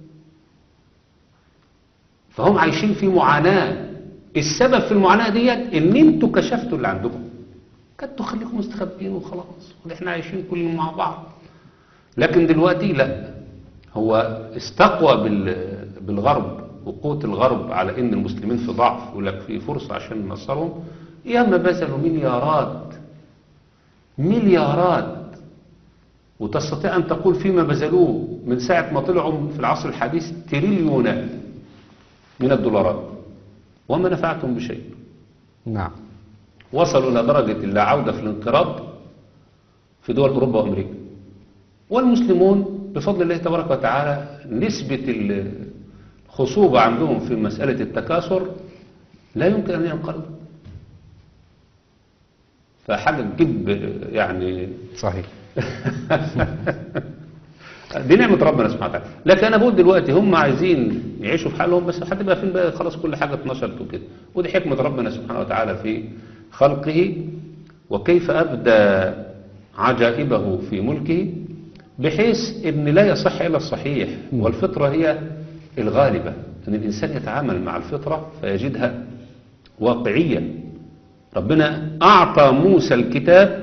فهم عايشين في معاناة السبب في المعاناة ديت ان انتوا كشفتوا اللي عندكم كنتوا خليكم مستخبيين وخلاص واحنا عايشين كلنا مع بعض لكن دلوقتي لا هو استقوى بال- بالغرب وقوة الغرب على ان المسلمين في ضعف يقول لك في فرصة عشان ننصرهم ياما بذلوا مليارات مليارات وتستطيع أن تقول فيما بذلوه من ساعة ما طلعوا في العصر الحديث تريليونات من الدولارات وما نفعتهم بشيء نعم وصلوا إلى درجة اللا عودة في الانقراض في دول أوروبا وأمريكا والمسلمون بفضل الله تبارك وتعالى نسبة الخصوبة عندهم في مسألة التكاثر لا يمكن أن ينقرضوا فحاجة تجيب يعني صحيح دي نعمة ربنا سبحانه وتعالى لكن أنا بقول دلوقتي هم عايزين يعيشوا في حالهم بس هتبقى فين بقى خلاص كل حاجة اتنشرت وكده ودي حكمة ربنا سبحانه وتعالى في خلقه وكيف أبدى عجائبه في ملكه بحيث أن لا يصح إلا الصحيح والفطرة هي الغالبة أن الإنسان يتعامل مع الفطرة فيجدها واقعية ربنا أعطى موسى الكتاب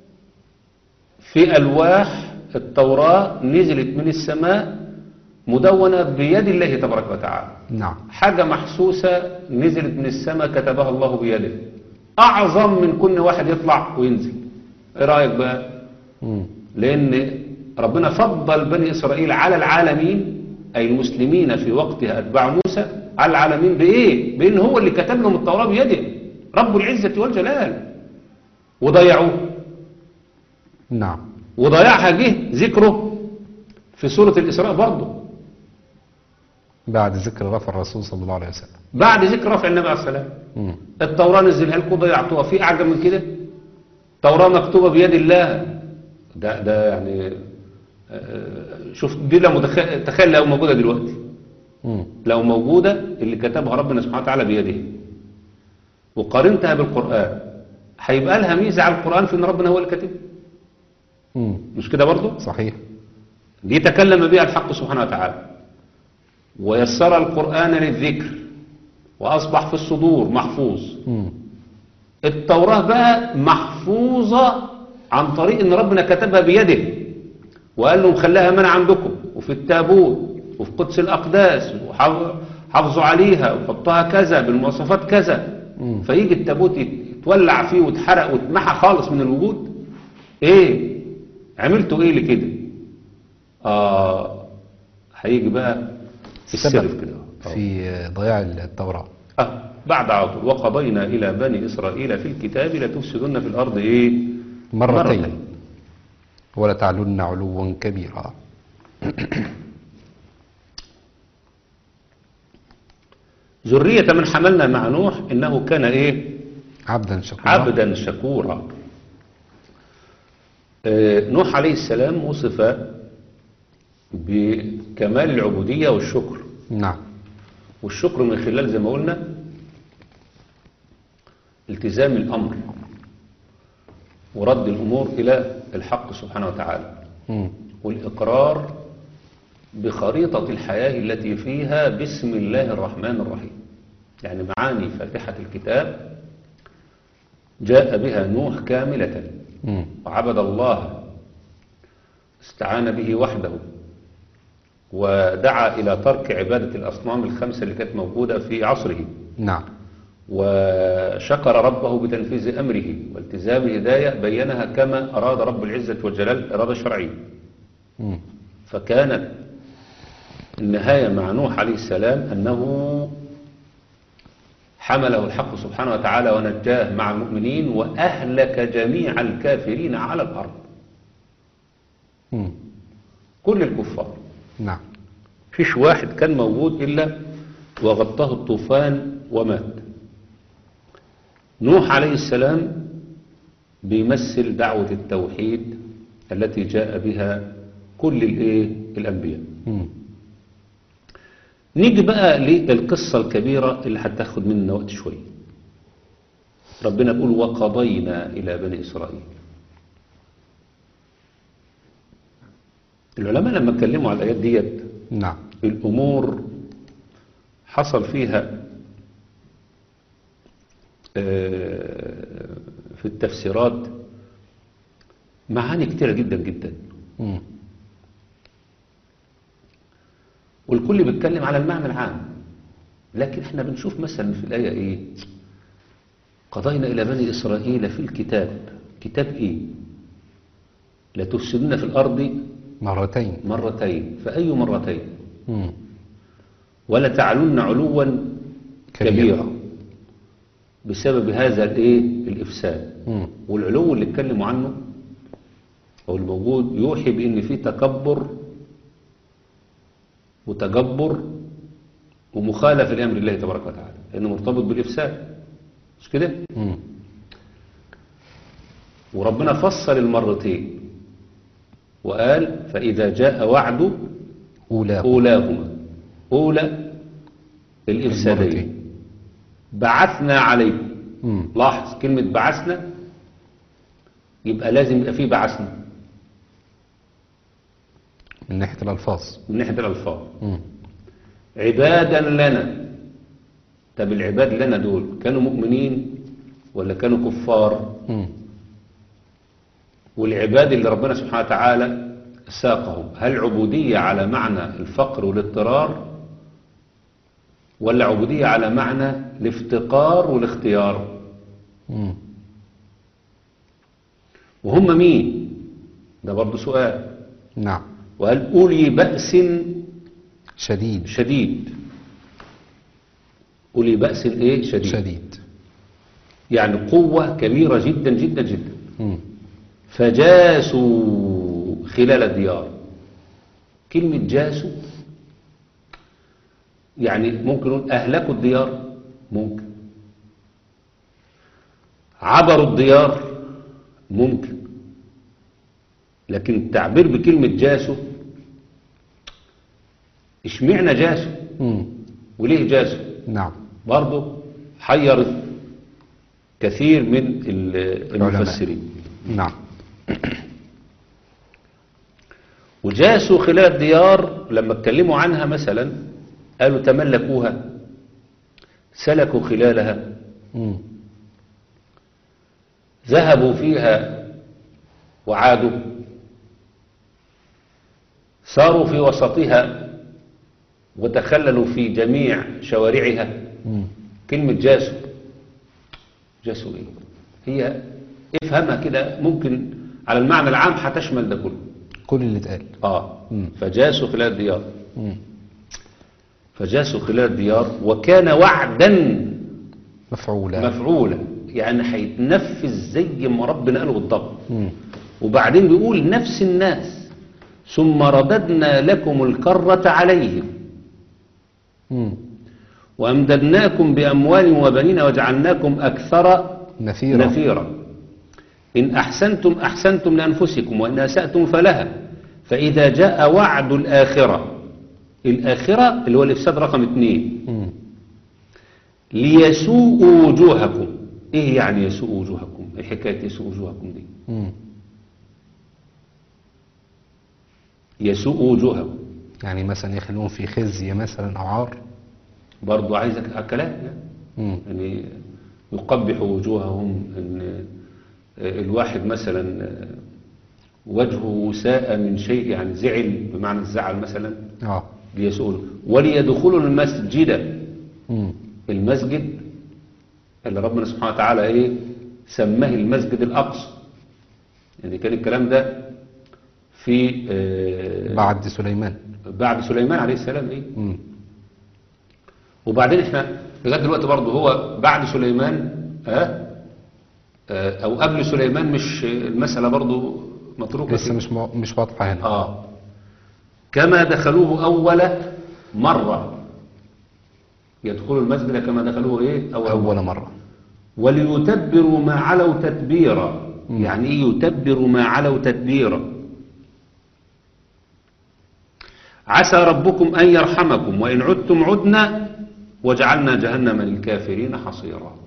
في ألواح التوراة نزلت من السماء مدونة بيد الله تبارك وتعالى نعم حاجة محسوسة نزلت من السماء كتبها الله بيده أعظم من كل واحد يطلع وينزل إيه رأيك بقى مم. لأن ربنا فضل بني إسرائيل على العالمين أي المسلمين في وقتها أتباع موسى على العالمين بإيه؟ بأن هو اللي كتب لهم التوراة بيده رب العزة والجلال وضيعوه نعم وضيعها جه ذكره في سورة الإسراء برضه بعد ذكر رفع الرسول صلى الله عليه وسلم بعد ذكر رفع النبي عليه السلام مم. التوراة نزلها لكم ضيعتوها في أعجب من كده توراة مكتوبة بيد الله ده ده يعني آه، شوف دي لو متخ- تخيل لو موجودة دلوقتي مم. لو موجودة اللي كتبها ربنا سبحانه وتعالى بيده وقارنتها بالقرآن هيبقى لها ميزة على القرآن في ان ربنا هو اللي كاتبها مم. مش كده برضه صحيح دي تكلم بها الحق سبحانه وتعالى ويسر القرآن للذكر وأصبح في الصدور محفوظ مم. التوراة بقى محفوظة عن طريق ان ربنا كتبها بيده وقال لهم خلاها من عندكم وفي التابوت وفي قدس الأقداس وحافظوا عليها وحطها كذا بالمواصفات كذا مم. فيجي التابوت يتولع فيه ويتحرق ويتمحى خالص من الوجود ايه عملتوا ايه لكده اه هيجي بقى السر السبب في كده آه. في ضياع التوراة آه بعد عطل وقضينا إلى بني إسرائيل في الكتاب لتفسدن في الأرض إيه مرتين ولا تعلن علوا كبيرا ذرية من حملنا مع نوح إنه كان إيه عبدا شكورا عبدا شكورا آه، نوح عليه السلام وصف بكمال العبودية والشكر نعم والشكر من خلال زي ما قلنا التزام الأمر ورد الأمور إلى الحق سبحانه وتعالى مم. والإقرار بخريطة الحياة التي فيها بسم الله الرحمن الرحيم يعني معاني فاتحة الكتاب جاء بها نوح كاملة مم. وعبد الله استعان به وحده ودعا إلى ترك عبادة الأصنام الخمسة اللي كانت موجودة في عصره نعم وشكر ربه بتنفيذ أمره والتزام هداية بينها كما أراد رب العزة والجلال إرادة شرعية مم. فكانت النهاية مع نوح عليه السلام أنه حمله الحق سبحانه وتعالى ونجاه مع المؤمنين وأهلك جميع الكافرين على الأرض مم. كل الكفار نعم فيش واحد كان موجود إلا وغطاه الطوفان ومات نوح عليه السلام بيمثل دعوة التوحيد التي جاء بها كل الإيه؟ الأنبياء مم. نيجي بقى للقصة الكبيرة اللي هتاخد مننا وقت شوية ربنا بيقول وقضينا إلى بني إسرائيل العلماء لما اتكلموا على الآيات ديت نعم الأمور حصل فيها آه، في التفسيرات معاني كتيرة جدا جدا مم. والكل بيتكلم على المعنى العام لكن احنا بنشوف مثلا في الآية ايه قضينا إلى بني إسرائيل في الكتاب كتاب ايه لتفسدن في الأرض مرتين مرتين فأي مرتين مم. ولا تعلن علوا كبيرا. كبيرا بسبب هذا الايه الافساد مم. والعلو اللي اتكلموا عنه او الموجود يوحي بان في تكبر وتجبر ومخالفه لامر الله تبارك وتعالى لانه مرتبط بالافساد مش كده مم. وربنا فصل المرتين وقال فإذا جاء وعد أولى أولاهما أولى الإفسادين المرتين. بعثنا عليكم مم. لاحظ كلمة بعثنا يبقى لازم يبقى فيه بعثنا من ناحية الألفاظ من ناحية الألفاظ مم. عبادا لنا طب العباد لنا دول كانوا مؤمنين ولا كانوا كفار مم. والعباد اللي ربنا سبحانه وتعالى ساقهم هل عبودية على معنى الفقر والاضطرار ولا عبودية على معنى الافتقار والاختيار مم. وهم مين ده برضه سؤال نعم وهل أولي بأس شديد شديد أولي بأس إيه شديد, شديد يعني قوة كبيرة جدا جدا جدا مم. فجاسوا خلال الديار كلمة جاسوا يعني ممكن نقول أهلكوا الديار ممكن عبروا الديار ممكن لكن التعبير بكلمة جاسوا اشمعنى جاسوا مم. وليه جاسوا نعم برضه حيرت كثير من ال- المفسرين نعم وجاسوا خلال الديار لما اتكلموا عنها مثلا قالوا تملكوها سلكوا خلالها مم. ذهبوا فيها وعادوا ساروا في وسطها وتخللوا في جميع شوارعها مم. كلمة جاسوا جاسوا ايه هي افهمها كده ممكن على المعنى العام هتشمل ده كله كل اللي اتقال اه مم. فجاسوا خلال الديار مم. فجاسوا خلال الديار وكان وعدا مفعولة مفعولا يعني هيتنفذ زي ما ربنا قاله بالضبط مم. وبعدين بيقول نفس الناس ثم رددنا لكم الكرة عليهم مم. وأمددناكم بأموال وبنين وجعلناكم أكثر نفيرة نفيرا إن أحسنتم أحسنتم لأنفسكم وإن أسأتم فلها فإذا جاء وعد الآخرة الآخرة اللي هو الإفساد رقم اثنين مم. ليسوءوا وجوهكم إيه يعني يسوء وجوهكم إيه حكاية يسوء وجوهكم دي مم. يسوء وجوهكم يعني مثلا يخلون في خزي مثلا أو عار برضو عايزك كلام يعني. مم. يعني يقبح وجوههم ان الواحد مثلا وجهه ساء من شيء يعني زعل بمعنى الزعل مثلا اه ليسؤل وليدخلوا المسجد مم. المسجد اللي ربنا سبحانه وتعالى ايه سماه المسجد الاقصى يعني كان الكلام ده في آه، بعد سليمان بعد سليمان عليه السلام ايه مم. وبعدين احنا لغايه دلوقتي برضه هو بعد سليمان ها آه، او قبل سليمان مش المساله برضه متروكه لسه كده. مش مو... مش واضحة هنا اه كما دخلوه اول مره يدخلوا المسجد كما دخلوه ايه اول, أول مرة وليتبروا ما علوا تتبيرا يعني ايه يتبروا ما علوا تتبيرا عسى ربكم ان يرحمكم وان عدتم عدنا وجعلنا جهنم للكافرين حصيرا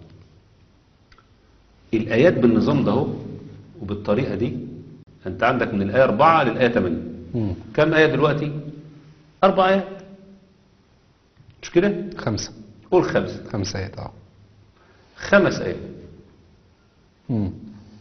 الايات بالنظام ده اهو وبالطريقه دي انت عندك من الايه 4 للايه 8 مم. كم ايه دلوقتي اربع ايات مش كده خمسة قول خمسه خمسة آيات اه خمس ايات مم.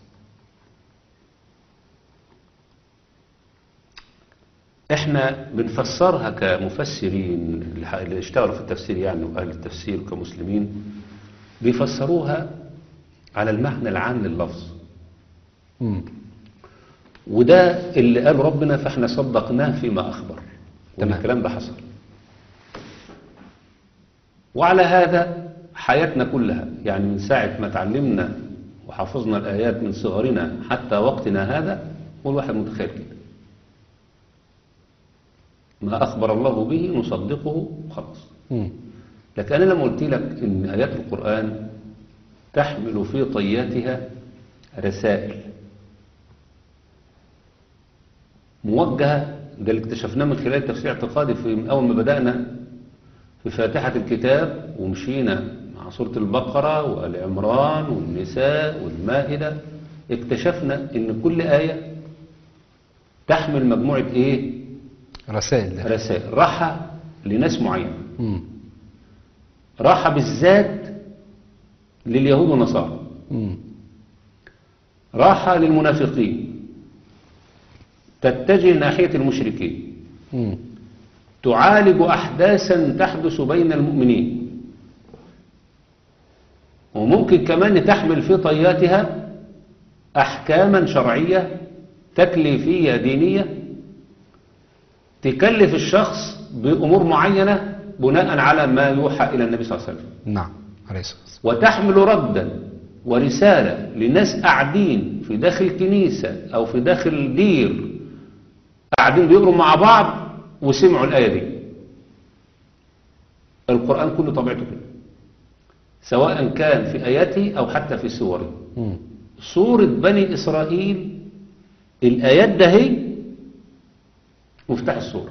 احنا بنفسرها كمفسرين اللي ح- اللي اشتغلوا في التفسير يعني واهل التفسير كمسلمين بيفسروها على المعنى العام لللفظ مم. وده اللي قال ربنا فاحنا صدقناه فيما اخبر تمام. الكلام ده حصل وعلى هذا حياتنا كلها يعني من ساعة ما تعلمنا وحفظنا الآيات من صغرنا حتى وقتنا هذا والواحد متخيل كده ما أخبر الله به نصدقه خلاص مم. لكن أنا لما قلت لك إن آيات القرآن تحمل في طياتها رسائل موجهة ده اللي اكتشفناه من خلال تفسير اعتقادي في من أول ما بدأنا في فاتحة الكتاب ومشينا مع سورة البقرة وآل عمران والنساء والمائدة اكتشفنا ان كل آية تحمل مجموعة ايه رسائل ده رسائل راحة لناس معينة مم. راحة بالذات لليهود والنصارى مم. راحة للمنافقين تتجه ناحية المشركين مم. تعالج أحداثا تحدث بين المؤمنين وممكن كمان تحمل في طياتها أحكاما شرعية تكليفية دينية تكلف الشخص بأمور معينة بناء على ما يوحى إلى النبي صلى الله عليه وسلم نعم عليه الصلاة والسلام وتحمل ردا ورسالة لناس قاعدين في داخل كنيسة أو في داخل دير قاعدين بيقروا مع بعض وسمعوا الآية دي القرآن كله طبيعته كده سواء كان في آياته أو حتى في سوره مم. سورة بني إسرائيل الآيات ده هي مفتاح السورة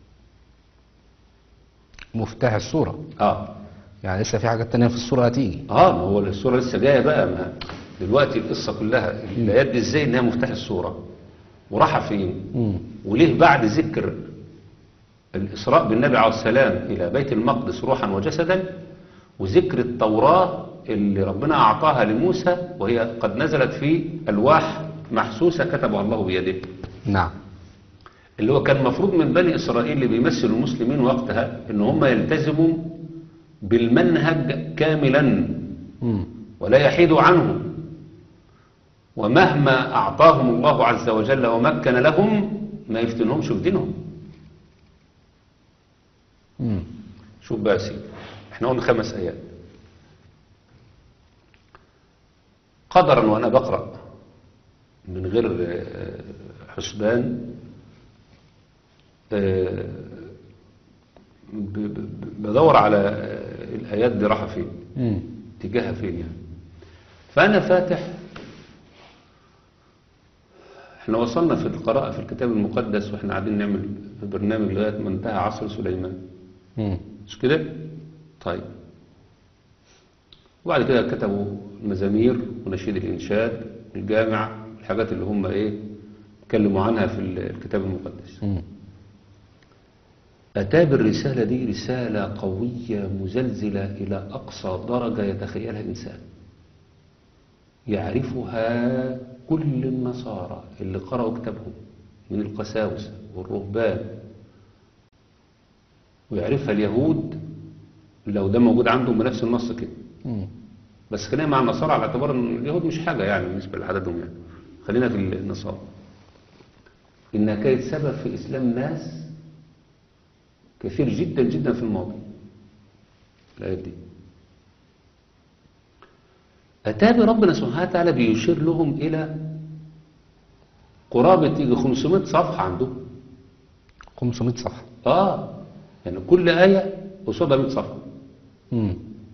مفتاح الصورة آه يعني لسه في حاجات تانية في الصورة هتيجي اه ما هو السورة لسه جاية بقى ما دلوقتي القصة كلها الآيات دي ازاي انها مفتاح السورة وراحة فين مم. وليه بعد ذكر الإسراء بالنبي عليه السلام إلى بيت المقدس روحا وجسدا وذكر التوراة اللي ربنا أعطاها لموسى وهي قد نزلت في ألواح محسوسة كتبها الله بيده نعم اللي هو كان مفروض من بني إسرائيل اللي بيمثلوا المسلمين وقتها إن هم يلتزموا بالمنهج كاملا مم. ولا يحيدوا عنه ومهما أعطاهم الله عز وجل ومكن لهم ما يفتنهمش في دينهم مم. شوف بقى يا سيدي احنا قلنا خمس آيات قدرا وأنا بقرأ من غير آه، حسبان آه، ب- ب- بدور على آه، الآيات دي راحة فين مم. اتجاهها فين يعني فأنا فاتح احنا وصلنا في القراءة في الكتاب المقدس واحنا قاعدين نعمل برنامج لغاية ما انتهى عصر سليمان مم. مش كده طيب وبعد كده كتبوا المزامير ونشيد الإنشاد الجامع الحاجات اللي هم ايه اتكلموا عنها في الكتاب المقدس مم. أتى بالرسالة دي رسالة قوية مزلزلة إلى أقصى درجة يتخيلها الإنسان يعرفها كل النصارى اللي قرأوا كتابهم من القساوسة والرهبان ويعرفها اليهود لو ده موجود عندهم بنفس النص كده مم. بس خلينا مع النصارى على اعتبار ان اليهود مش حاجة يعني بالنسبة لعددهم يعني خلينا في النصارى إنها كانت سبب في إسلام ناس كثير جدا جدا في الماضي الآيات دي أتى بربنا سبحانه وتعالى بيشير لهم إلى قرابة يجي 500 صفحة عندهم 500 صفحة آه يعني كل آية قصادها 100 صفحة مم.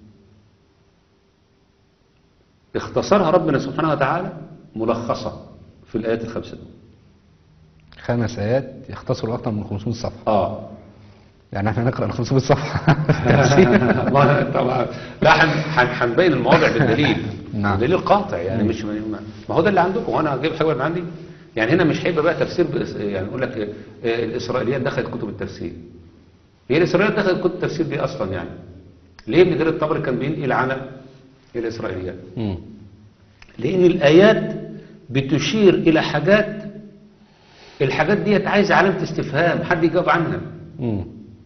اختصرها ربنا سبحانه وتعالى ملخصة في الآيات الخمسة دول خمس آيات يختصروا أكثر من 500 صفحة آه يعني احنا نقرأ ال 500 صفحة والله طبعا لا حن- حن- حنبين المواضع بالدليل نعم. دليل قاطع يعني مش ما ما هو ده اللي عندكم وانا هجيب حاجه من عندي يعني هنا مش هيبقى بقى تفسير بإس... يعني يقول لك آه، الاسرائيليات دخلت كتب التفسير هي الاسرائيليات دخلت كتب التفسير دي اصلا يعني ليه ابن جرير الطبري كان بينقل عن الاسرائيليات مم. لان الايات بتشير الى حاجات الحاجات ديت عايزه علامه استفهام حد يجاوب عنها مم.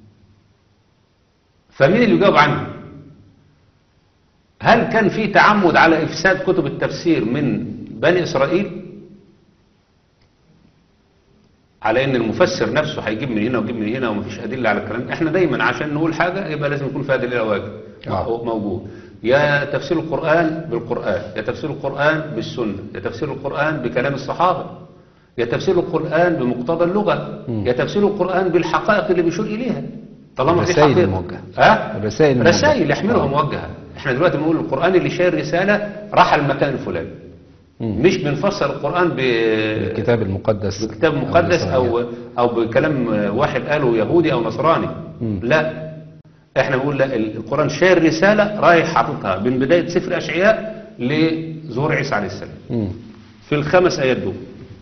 فمين اللي يجاوب عنها هل كان في تعمد على إفساد كتب التفسير من بني إسرائيل على ان المفسر نفسه هيجيب من هنا ويجيب من هنا ومفيش ادله على الكلام ده. احنا دايما عشان نقول حاجه يبقى لازم يكون فيها دليل واجب آه. موجود يا تفسير القران بالقران يا تفسير القران بالسنه يا تفسير القران بكلام الصحابه يا تفسير القران بمقتضى اللغه مم. يا تفسير القران بالحقائق اللي بيشير اليها طالما في الرسائل حقيقه الموجهة. ها الرسائل الموجهة. رسائل يحملها آه. موجهه احنا دلوقتي بنقول القران اللي شاير رساله راح المكان الفلاني مم. مش بنفسر القرآن ب... الكتاب المقدس بكتاب مقدس او النصرانية. او بكلام واحد قاله يهودي او نصراني مم. لا احنا بنقول لا ال- القران شايل رساله رايح حاططها من بدايه سفر اشعياء لظهور عيسى عليه السلام مم. في الخمس ايات دول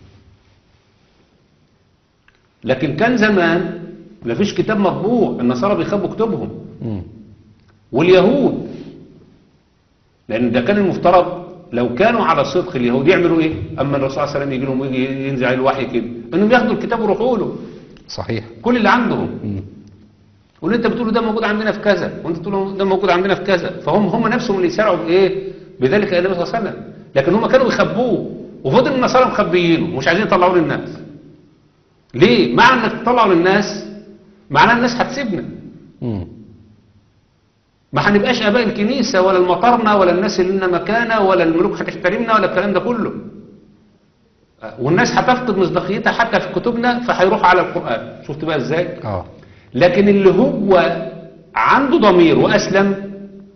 لكن كان زمان ما فيش كتاب مطبوع النصارى بيخبوا كتبهم مم. واليهود لان ده كان المفترض لو كانوا على صدق اليهود يعملوا ايه اما الرسول صلى الله عليه وسلم يجي لهم ويجي ينزل عليه الوحي كده انهم ياخدوا الكتاب ويروحوا له صحيح كل اللي عندهم مم. واللي انت بتقوله ده موجود عندنا في كذا وانت بتقوله ده موجود عندنا في كذا فهم هم نفسهم اللي يسارعوا بايه بذلك الى النبي صلى الله عليه وسلم لكن هم كانوا يخبوه وفضل النصارى مخبيينه ومش عايزين يطلعوه للناس ليه معنى انك تطلعه للناس معناه الناس هتسيبنا مم. ما هنبقاش اباء الكنيسه ولا المطرنه ولا الناس اللي لنا مكانه ولا الملوك هتحترمنا ولا الكلام ده كله والناس هتفقد مصداقيتها حتى في كتبنا فهيروح على القران شفت بقى ازاي اه لكن اللي هو عنده ضمير وأسلم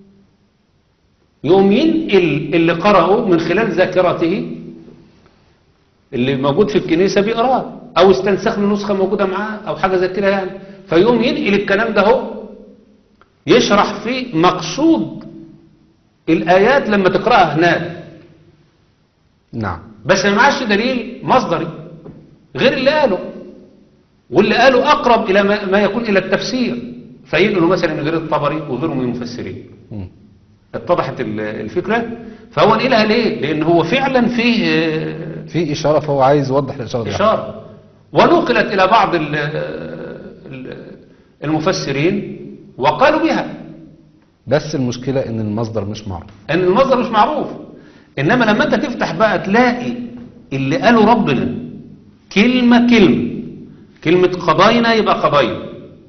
يقوم ينقل اللي قرأه من خلال ذاكرته اللي موجود في الكنيسة بيقراه أو استنسخ له نسخة موجودة معاه أو حاجة زي كده يعني فيقوم ينقل الكلام ده هو يشرح فيه مقصود الآيات لما تقرأها هناك نعم بس ما معاش دليل مصدري غير اللي قاله واللي قاله أقرب إلى ما ما يكون إلى التفسير فينقلوا مثلا من غير الطبري وغيره من المفسرين مم. اتضحت ال- الفكرة فهو نقلها ليه لأن هو فعلا فيه آه، في إشارة فهو عايز يوضح الإشارة دي إشارة ونقلت إلى بعض ال- ال- المفسرين وقالوا بها بس المشكلة إن المصدر مش معروف ان المصدر مش معروف انما لما انت تفتح بقى تلاقي اللي قاله ربنا كلمة كلمة كلمة قضينا يبقى قضينا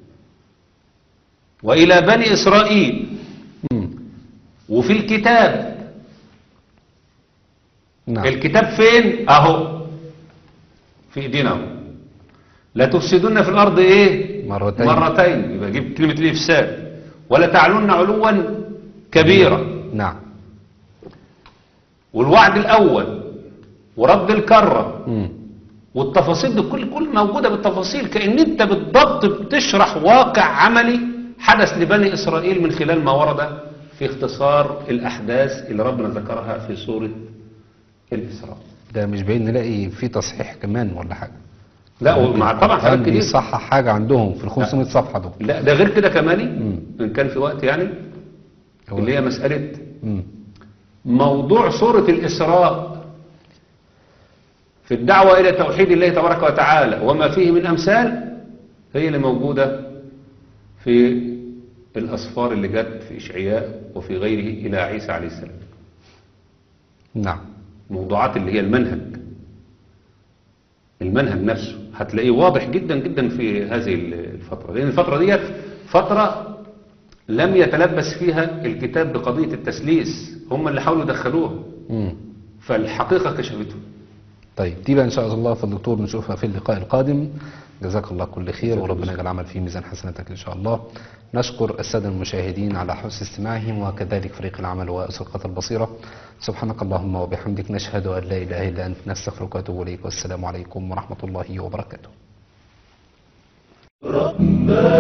وإلى بني إسرائيل مم. وفي الكتاب نعم الكتاب فين اهو في ايدينا اهو لا تفسدن في الارض ايه مرتين. مرتين يبقى جيب كلمة الافساد ولا تعلن علوا كبيرا نعم والوعد الاول ورد الكره مم. والتفاصيل دي كل كل موجوده بالتفاصيل كان انت بالضبط بتشرح واقع عملي حدث لبني اسرائيل من خلال ما ورد في اختصار الاحداث اللي ربنا ذكرها في سوره الاسراء ده مش باين نلاقي في تصحيح كمان ولا حاجة لا ومع طبعا حاجات كان كتير بيصحح حاجة عندهم في ال 500 صفحة دول لا ده غير كده كمان مم. ان كان في وقت يعني هو- اللي هي مساله مم. موضوع سورة الإسراء في الدعوة إلى توحيد الله تبارك وتعالى وما فيه من أمثال هي اللي موجودة في الأصفار اللي جت في إشعياء وفي غيره إلى عيسى عليه السلام نعم موضوعات اللي هي المنهج المنهج نفسه هتلاقيه واضح جدا جدا في هذه الفترة لأن الفترة ديت فترة لم يتلبس فيها الكتاب بقضية التسليس هم اللي حاولوا يدخلوها مم. فالحقيقة كشفته طيب دي بقى ان شاء الله في الدكتور نشوفها في اللقاء القادم جزاك الله كل خير وربنا يجعل العمل في ميزان حسناتك ان شاء الله نشكر الساده المشاهدين على حسن استماعهم وكذلك فريق العمل واسرقه البصيره سبحانك اللهم وبحمدك نشهد ان لا اله الا انت نستغفرك ونتوب اليك والسلام عليكم ورحمه الله وبركاته ربنا